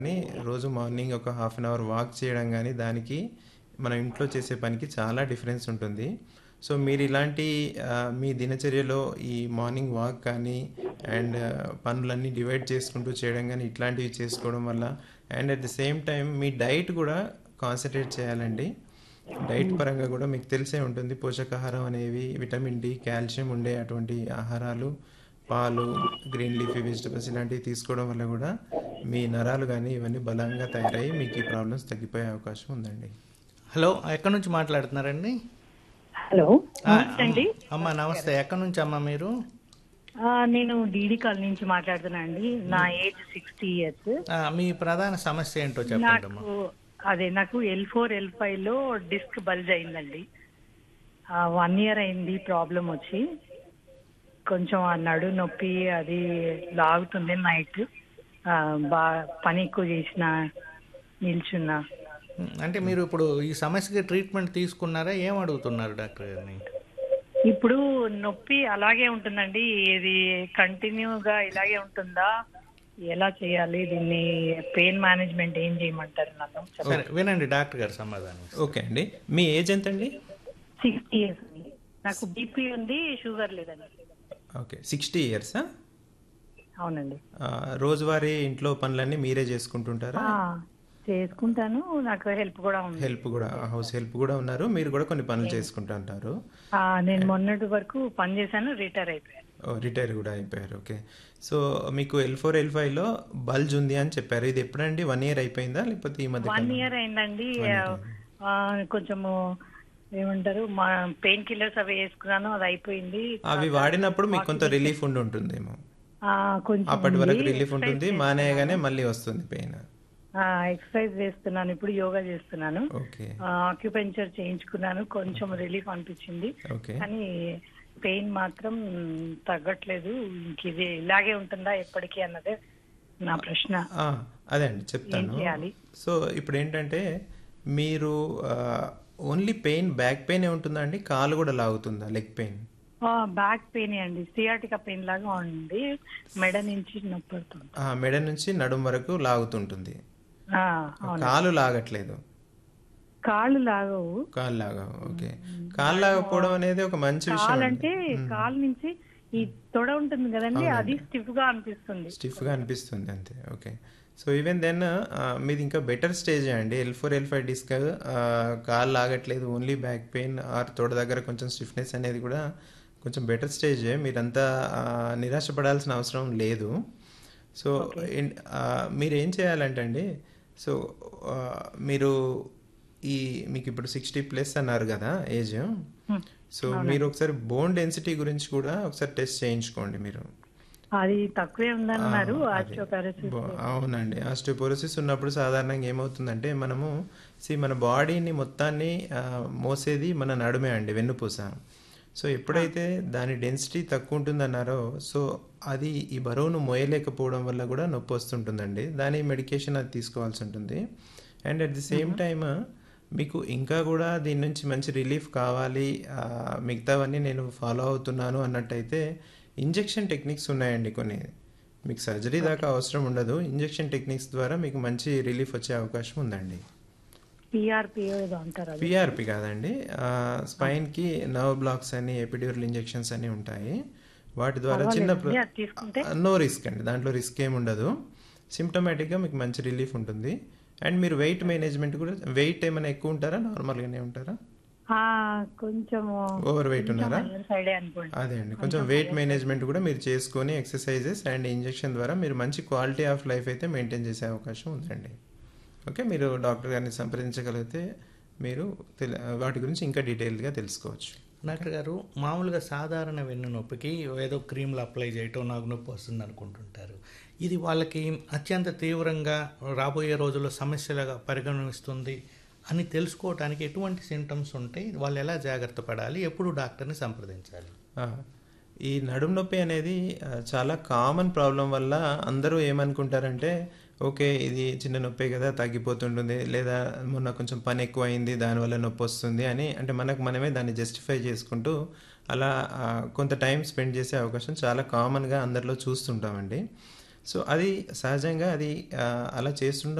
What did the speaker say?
కానీ రోజు మార్నింగ్ ఒక హాఫ్ అన్ అవర్ వాక్ చేయడం కానీ దానికి మనం ఇంట్లో చేసే పనికి చాలా డిఫరెన్స్ ఉంటుంది సో మీరు ఇలాంటి ఆ, మీ దినచర్యలో ఈ మార్నింగ్ వాక్ కానీ అండ్ పనులన్నీ డివైడ్ చేసుకుంటూ చేయడం కానీ ఇట్లాంటివి చేసుకోవడం వల్ల and at the same time మీ డైట్ కూడా కాన్సన్ట్రేట్ చేయాలండి డైట్ పరంగా కూడా మీకు తెలిసే ఉంటుంది పోషకాహారం అనేవి విటమిన్ డి కాల్షియం ఉండే అటువంటి ఆహారాలు పాలు గ్రీన్ లీఫీ వెజిటబుల్స్ ఇలాంటివి తీసుకోవడం వల్ల కూడా మీ నరాలు కానీ ఇవన్నీ బలంగా తయారయ్యి మీకు ఈ ప్రాబ్లమ్స్ తగ్గిపోయే అవకాశం ఉందండి హలో ఎక్కడి నుంచి మాట్లాడుతున్నారండి హలో ఆ, నమస్తే అండి అమ్మ నమస్తే ఎక్కడి నుంచి అమ్మ మీరు ఆ, నేను డీడీ కాలనీ నుంచి మాట్లాడుతున్నా అండి నా ఏజ్ సిక్స్టీ ఇయర్స్ ఆ, మీ ప్రధాన సమస్య ఏంటో చెప్పండి అమ్మా నాకు అదే నాకు ఎల్ ఫోర్ ఎల్ ఫైవ్ లో డిస్క్ బల్జ్ అయిందండి వన్ ఇయర్ అయింది ప్రాబ్లం వచ్చి కొంచెం ఆ నడు నొప్పి అది లాగుతుంది నైట్ బా పని ఎక్కువ చేసిన నిల్చున్నా అంటే మీరు ఇప్పుడు ఈ సమస్యకి ట్రీట్మెంట్ తీసుకున్నారా ఏం అడుగుతున్నారు డాక్టర్ గారిని ఇప్పుడు నొప్పి అలాగే ఉంటుందండి ఇది కంటిన్యూగా ఇలాగే ఉంటుందా ఎలా చేయాలి దీన్ని పెయిన్ మేనేజ్మెంట్ ఏం చేయమంటారు నాకు సరే వినండి డాక్టర్ గారు సమాధానం ఓకే అండి మీ ఏజ్ ఎంత అండి సిక్స్టీ ఇయర్స్ అండి నాకు బీపీ ఉంది షుగర్ లేదండి ఓకే సిక్స్టీ ఇయర్సా అవునండి రోజువారీ ఇంట్లో పనులన్నీ మీరే చేసుకుంటుంటారా ఆ, చేసుకుంటాను నాకు హెల్ప్ కూడా ఉంది హెల్ప్ కూడా హౌస్ హెల్ప్ కూడా ఉన్నారు మీరు కూడా కొన్ని పనులు చేసుకుంటుంటారు ఆ, నేను మొన్నటి వరకు పని చేశాను రిటైర్ అయిపోయాను రిటైర్ కూడా అయిపోయారు ఓకే సో మీకు ఎల్ ఫోర్ ఎల్ ఫైవ్లో బల్జ్ ఉంది అని చెప్పారు ఇది ఎప్పుడండి వన్ ఇయర్ అయిపోయిందా లేకపోతే ఈ మధ్య వన్ కాలంలో? ఇయర్ అయిందండి ఆ, కొంచెము ఏమంటారు మా పెయిన్ కిల్లర్స్ అవి వేసుకున్నాను అది అయిపోయింది అవి వాడినప్పుడు మీకు కొంత రిలీఫ్ ఉండి ఉంటుందేమో ఆ, కొంచెం అప్పటి వరకు ఉంది. రిలీఫ్ ఉంటుంది మానేయగానే మళ్ళీ వస్తుంది పెయిన్ ఆ, ఎక్సర్సైజ్ చేస్తున్నాను ఇప్పుడు యోగా చేస్తున్నాను ఓకే ఆక్యుపెంచర్ చేయించుకున్నాను కొంచెం రిలీఫ్ అనిపించింది ఓకే కానీ పెయిన్ మాత్రం తగ్గట్లేదు ఇంక ఇది ఇలాగే ఉంటుందా ఎప్పటికీ అన్నదే నా ప్రశ్న ఆ, అదే అండి చెప్తాను ఏం చేయాలి? సో ఇప్పుడు ఏంటంటే మీరు ఓన్లీ పెయిన్ బ్యాక్ పెయిన్ ఉంటుందా అండి కాలు కూడా లాగుతుందా లెగ్ పెయిన్ బ్యాక్ పెయిన్ అండి సియాటికా పెయిన్ లాగా ఉంది మెడ నుంచి నొప్పి పడుతుంది మెడ నుంచి నడుం వరకు లాగుతుంటుంది ఆ, అవును కాలు లాగట్లేదు కాళ్ళు లాగవు కాలు లాగవు ఓకే కాలు లాగకపోవడం అనేది ఒక మంచి విషయం కాలు అండి అంటే కాలు నుంచి ఈ తొడ ఉంటుంది కదండి అది స్టిఫ్ గా అనిపిస్తుంది స్టిఫ్గా అనిపిస్తుంది అంతే ఓకే సో ఈవెన్ దెన్ మీది ఇంకా బెటర్ స్టేజ్ అండి L four L five disc కాలు లాగట్లేదు ఓన్లీ బ్యాక్ పెయిన్ ఆర్ తోడ దగ్గర కొంచెం స్టిఫ్నెస్ అనేది కూడా కొంచెం బెటర్ స్టేజే మీరంతా ఆ, నిరాశపడాల్సిన అవసరం లేదు సో ఇన్- ఆ, మీరు ఏం చేయాలంటే అండి సో ఆ, మీరు ఈ మీకు ఇప్పుడు సిక్స్టీ ప్లస్ అన్నారు కదా ఏజ్ సో మీరు ఒకసారి బోన్ డెన్సిటీ గురించి కూడా ఒకసారి టెస్ట్ చేయించుకోండి మీరు అది తక్కువే ఉందన్నారు అదే. ఆస్ట్రోపారసిస్ బో- అవునండి ఆస్టియోపోరోసిస్ ఉన్నప్పుడు సాధారణంగా ఏమవుతుందంటే మనము సి మన బాడీని మొత్తాన్ని ఆ, మోసేది మన నడుమే అండి వెన్నుపూస సో ఎప్పుడైతే దాని డెన్సిటీ తక్కువ ఉంటుందన్నారో సో అది ఈ బరువును మోయలేకపోవడం వల్ల కూడా నొప్పి వస్తుంటుందండి దాని మెడికేషన్ అది తీసుకోవాల్సి ఉంటుంది and at the same time మీకు ఇంకా కూడా దీని నుంచి మంచి రిలీఫ్ కావాలి ఆ, మిగతావన్నీ నేను ఫాలో అవుతున్నాను అన్నట్టయితే ఇంజెక్షన్ టెక్నిక్స్ ఉన్నాయండి కొన్ని మీకు సర్జరీ దాకా అవసరం ఉండదు ఇంజెక్షన్ టెక్నిక్స్ ద్వారా మీకు మంచి రిలీఫ్ వచ్చే అవకాశం ఉందండి పిఆర్పి ఏదో అంటారు అది పిఆర్పి కాదండి ఆ, స్పైన్కి నర్వ్ బ్లాక్స్ అని ఎపిడ్యూరల్ ఇంజెక్షన్స్ అని ఉంటాయి వాటి ద్వారా చిన్న ప్ర- పర్వాలేదండి, అది తీసుకుంటే నో రిస్క్ అండి దాంట్లో రిస్క్ ఏమి ఉండదు సిమ్టమేటిక్గా మీకు మంచి రిలీఫ్ ఉంటుంది అండ్ మీరు వెయిట్ మేనేజ్మెంట్ కూడా వెయిట్ ఏమైనా ఎక్కువ ఉంటారా నార్మల్గానే ఉంటారా ఆ, కొంచెము ఓవర్ వెయిట్ ఉన్నారా సైడే అనుకోండి అదే అండి కొంచెం వెయిట్ మేనేజ్మెంట్ కూడా మీరు చేసుకొని ఎక్సర్సైజెస్ అండ్ ఇంజెక్షన్ ద్వారా మీరు మంచి క్వాలిటీ ఆఫ్ లైఫ్ అయితే మెయింటైన్ చేసే అవకాశం ఉందండి ఓకే మీరు డాక్టర్ గారిని సంప్రదించగలిగితే మీరు తెల వాటి గురించి ఇంకా డీటెయిల్గా తెలుసుకోవచ్చు డాక్టర్ గారు మామూలుగా సాధారణ వెన్ను నొప్పికి ఏదో క్రీమ్లు అప్లై చేయటం నాకు నొప్పి వస్తుంది అనుకుంటుంటారు ఇది వాళ్ళకి అత్యంత తీవ్రంగా రాబోయే రోజుల్లో సమస్యలుగా పరిగణిస్తుంది అని తెలుసుకోవడానికి ఎటువంటి సింటమ్స్ ఉంటాయి వాళ్ళు ఎలా జాగ్రత్త పడాలి ఎప్పుడు డాక్టర్ని సంప్రదించాలి ఆ, ఈ నడుము నొప్పి అనేది ఆ, చాలా కామన్ ప్రాబ్లం వల్ల అందరూ ఏమనుకుంటారంటే ఓకే ఇది చిన్న నొప్పే కదా తగ్గిపోతుంటుంది లేదా మొన్న కొంచెం పని ఎక్కువ అయింది దానివల్ల నొప్పి వస్తుంది అని అంటే మనకు మనమే దాన్ని జస్టిఫై చేసుకుంటూ అలా ఆ, కొంత టైం స్పెండ్ చేసే అవకాశం చాలా కామన్గా అందరిలో చూస్తుంటామండి సో అది సహజంగా అది ఆ, అలా చేస్తుండడం